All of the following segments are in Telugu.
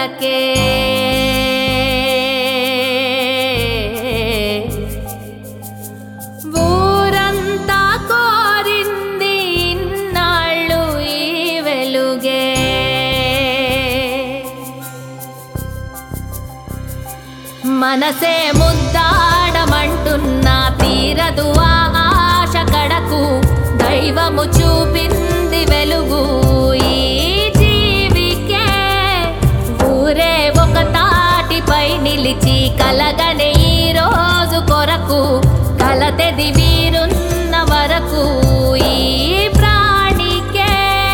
కూనలకే ఊరంతా కోరింది ఇన్నాళ్ళు ఈ వెలుగే మనసే ముద్దాడమంటున్నా తీరదు ఆ ఆశ కడకు దైవము చూపింది వెలుగు ఈ జీవికే ఊరే ఒక తాటిపై నిలిచి కలగని ఈ రోజు కొరకు కలతెది వీరున్న వరకు ఈ ప్రాణికే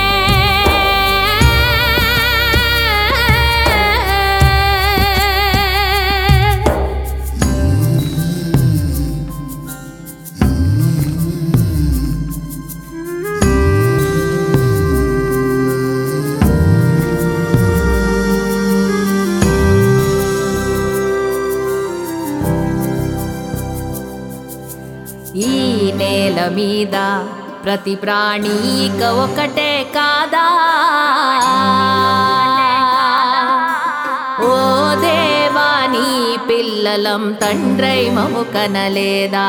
ఈ నేల మీద ప్రతి ప్రాణి ఇక ఒకటే కాదా ఓ దేవా నీ పిల్లలం తండ్రై మము కనలేదా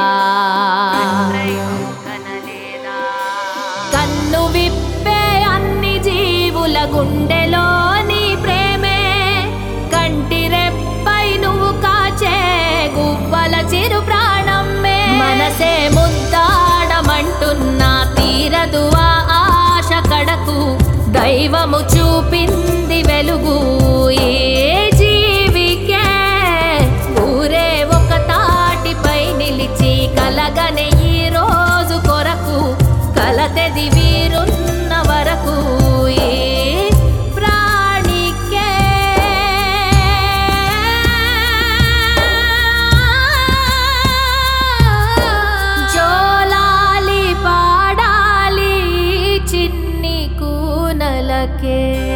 కన్ను విప్పే అన్ని జీవుల గుండెలో నీ ప్రేమే కంటి రెప్పై నువ్వు కాచే గువ్వల చిరు ప్రాణమ్మే మనసే ముద్దాడమంటున్నా తీరదు ఆ ఆశ కడకు దైవము చూపింది వెలుగు ఏ జీవికే ఊరే ఒక తాటిపై నిలిచి కలగనే ఈ రోజు కొరకు కలతెది వీరున్న వరకు ఏ ప్రాణికే జోలాలి పాడాలి చిన్ని కూనలకే